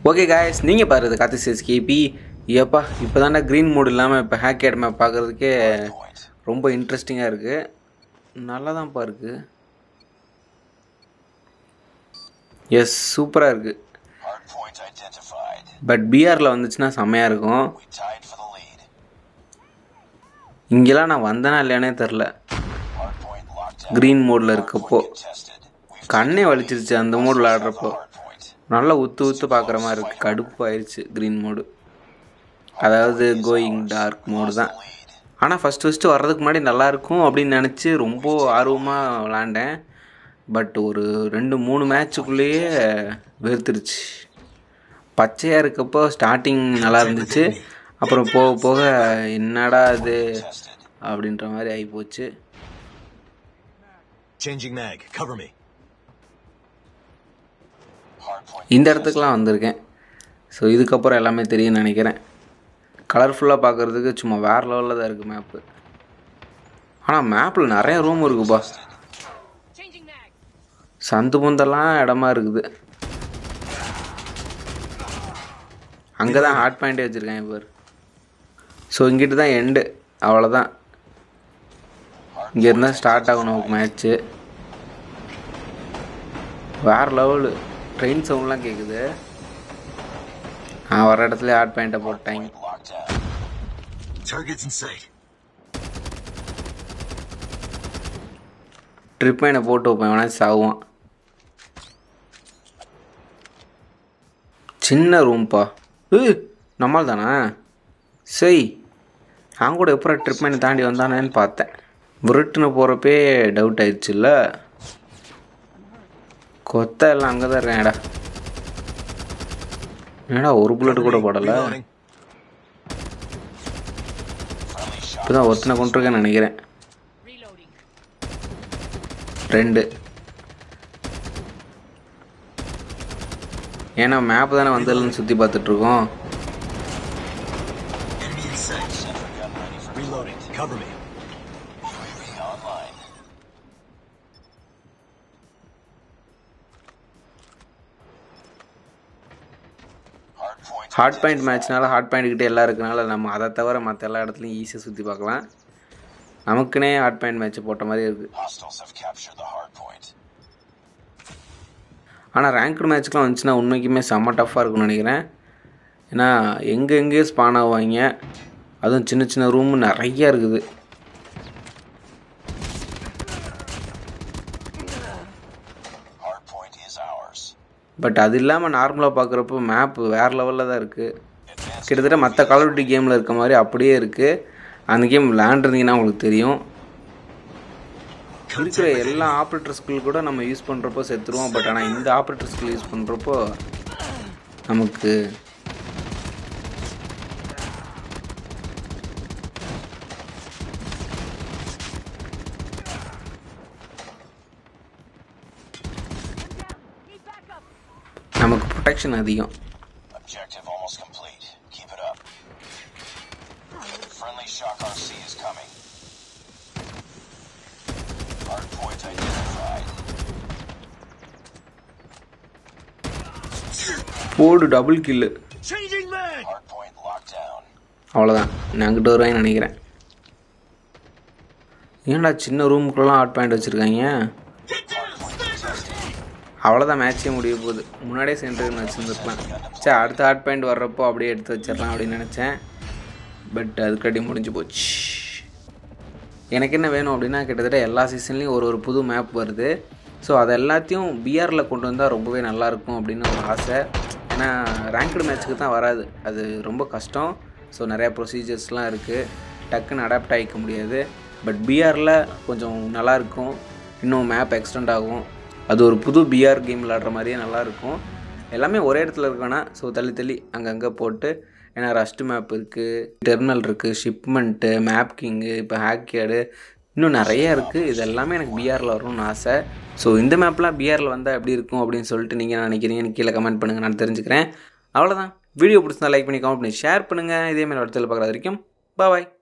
Okay guys நீங்கள் பாருறது காத்து சிஎஸ்கேபி ஏப்பா இப்போ தானே க்ரீன் மோட் இல்லாமல் இப்போ ஹேக்கேட் மேப் பார்க்குறதுக்கே ரொம்ப இன்ட்ரெஸ்டிங்காக இருக்குது நல்லா தான்ப்பா இருக்குது எஸ் சூப்பராக இருக்குது Hard point identified. பட் பிஆரில் வந்துச்சுன்னா செம்மையாக இருக்கும் We tied for the lead. இங்கெல்லாம் நான் வந்தேனா இல்லையானே தெரில Hard point locked down. Green மோடில் இருக்கப்போ Contested. We've கண்ணே வலிச்சிருச்சு அந்த மோட் விளையாடுறப்போ hard point. நல்லா உத்து உத்து பார்க்குற மாதிரி இருக்குது கடுப்பாயிருச்சு க்ரீன் மோடு அதாவது கோயிங் டார்க் மோடு தான் Lead. ஆனால் ஃபஸ்ட்டு ஃபஸ்ட்டு வர்றதுக்கு முன்னாடி நல்லா இருக்கும் அப்படின்னு நினச்சி ரொம்ப ஆர்வமாக விளாண்டேன் பட் ஒரு ரெண்டு மூணு மேட்ச்சுக்குள்ளேயே வெறுத்துருச்சு பச்சையாக இருக்கப்போ ஸ்டார்டிங் நல்லா இருந்துச்சு அப்புறம் போக போக என்னடா இது அப்படின்ற மாதிரி ஆகிப்போச்சு Changing mag. Cover me. Hard point. இந்த இடத்துக்குலாம் வந்திருக்கேன் ஸோ இதுக்கப்புறம் எல்லாமே தெரியும்னு நினைக்கிறேன் கலர்ஃபுல்லாக பார்க்குறதுக்கு சும்மா வேறு லெவலில் தான் இருக்குது மேப்பு ஆனால் மேப்பில் நிறைய ரூம் இருக்குப்பா சந்து பொந்தெல்லாம் இடமா இருக்குது அங்கே தான் ஹாட் பாயிண்டே வச்சுருக்கேன் இப்போ ஸோ இங்கிட்டு தான் எண்டு அவ்வளோதான் இங்கே இருந்தால் ஸ்டார்ட் ஆகும் நமக்கு மேட்ச்சு வேறு லெவலு ட்ரெயின் சவுண்ட்லாம் கேட்குது நான் வர இடத்துல ஹாட் பாயிண்ட்டை போட்டாங்க Locked down. Targets in sight. Trip மைனை போட்டு வைப்பேன் வேணா சாகுவான் சின்ன ரூம்ப்பா ஏ நம்மால் தானே சரி நான் கூட எப்போ ட்ரிப் மைனை தாண்டி வந்தானேன்னு பார்த்தேன் விருட்டுன்னு போகிறப்பே டவுட் ஆயிடுச்சுல்ல கொத்த எல்லாம் அங்கே தான் இருக்கேன்டா என்னடா ஒரு புல்லட் கூட போடலை Reloading. இப்போ தான் ஒருத்தனை கொண்டிருக்கேன்னு நினைக்கிறேன் ரெண்டு ஏன்னா மேப் தானே வந்ததுலேருந்து சுற்றி பார்த்துட்ருக்கோம் Enemy in sight. Reloading. Cover me. UAV online. Hard point. Hard point மேட்ச்னால ஹார்ட் பாயிண்ட் கிட்டே எல்லாம் இருக்கனால நம்ம அதை தவிர மற்ற எல்லா இடத்துலையும் ஈஸியாக சுற்றி பார்க்கலாம் நமக்குனே ஹார்ட் பாயிண்ட் மேட்ச் போட்ட மாதிரி இருக்குது Hostiles have captured the hard point. ஆனால் ரேங்க்டு மேட்ச்க்குலாம் வந்துச்சுன்னா உண்மைக்குமே செம்ம டஃப்பாக இருக்கும்னு நினைக்கிறேன் ஏன்னா எங்கே எங்கேயோ ஸ்பான் ஆவாங்க அதுவும் சின்ன சின்ன ரூம் நிறைய இருக்குது Hard point is ours. But அது இல்லாமல் நார்மலாக பார்க்குறப்போ மேப் வேறு லெவலில் தான் இருக்குது கிட்டத்தட்ட மற்ற கால் ஆஃப் கேமில் இருக்க மாதிரி அப்படியே இருக்குது அந்த கேம் விளாண்டுருந்தீங்கன்னா உங்களுக்கு தெரியும் இருக்கிற எல்லா ஆப்ரேட்டர் ஸ்கில் கூட நம்ம யூஸ் பண்ணுறப்போ செத்துருவோம் பட் ஆனால் இந்த ஆப்ரேட்டர் ஸ்கில் யூஸ் பண்ணுறப்போ நமக்கு நமக்கு ப்ரொடெக்ஷன் அதிகம் Objective almost complete. Keep it up. Friendly Shock RC is coming. Hard point identified. போடு double kill Changing mag. Hard point locked down. அவ்வளோதான் நான் அங்கிட்டு வருவேன்னு நினைக்கிறேன் ஏன்டா சின்ன ரூமுக்குள்ளலாம் ஹாட் பாயிண்ட் வச்சுருக்காங்க அவ்வளோதான் மேட்சே முடிய போகுது முன்னாடியே சென்டர்னு வச்சுருந்துருக்கலாம் சரி அடுத்த ஹாட் பாயிண்ட் வர்றப்போ அப்படியே எடுத்து வச்சிடலாம் அப்படின்னு நினச்சேன் பட் அதுக்கடி முடிஞ்சு போச்சு எனக்கு என்ன வேணும் அப்படின்னா கிட்டத்தட்ட எல்லா சீசன்லேயும் ஒரு ஒரு புது மேப் வருது ஸோ அது எல்லாத்தையும் பிஆரில் கொண்டு வந்தால் ரொம்பவே நல்லாயிருக்கும் அப்படின்னு ஒரு ஆசை ஏன்னா ரேங்க்டு மேட்ச்சுக்கு தான் வராது அது ரொம்ப கஷ்டம் ஸோ நிறையா ப்ரொசீஜர்ஸ்லாம் இருக்குது டக்குன்னு அடாப்ட் ஆகிக்க முடியாது பட் பிஆரில் கொஞ்சம் நல்லாயிருக்கும் இன்னும் மேப் எக்ஸ்டெண்ட் ஆகும் அது ஒரு புது பிஆர் கேம் விளாடுற மாதிரியே நல்லாயிருக்கும் எல்லாமே ஒரே இடத்துல இருக்கோன்னா ஸோ தள்ளி தள்ளி அங்கங்கே போட்டு ஏன்னா ரஸ்ட் மேப் இருக்குது டெர்மினல் இருக்குது ஷிப்மெண்ட்டு மேப் கிங்கு இப்போ ஹேக்கேடு இன்னும் நிறைய இருக்குது இது எல்லாமே எனக்கு பிஆரில் வரணும்னு ஆசை ஸோ இந்த மேப்லாம் பிஆரில் வந்தால் எப்படி இருக்கும் அப்படின்னு சொல்லிட்டு நீங்கள் நினைக்கிறீங்கன்னு கீழே கமெண்ட் பண்ணுங்கள் நான் தெரிஞ்சுக்கிறேன் அவ்வளோதான் வீடியோ பிடிச்சிருந்தா லைக் பண்ணி கமெண்ட் பண்ணி ஷேர் பண்ணுங்கள் இதேமாதிரி இடத்துல பார்க்குற வரைக்கும் பாய்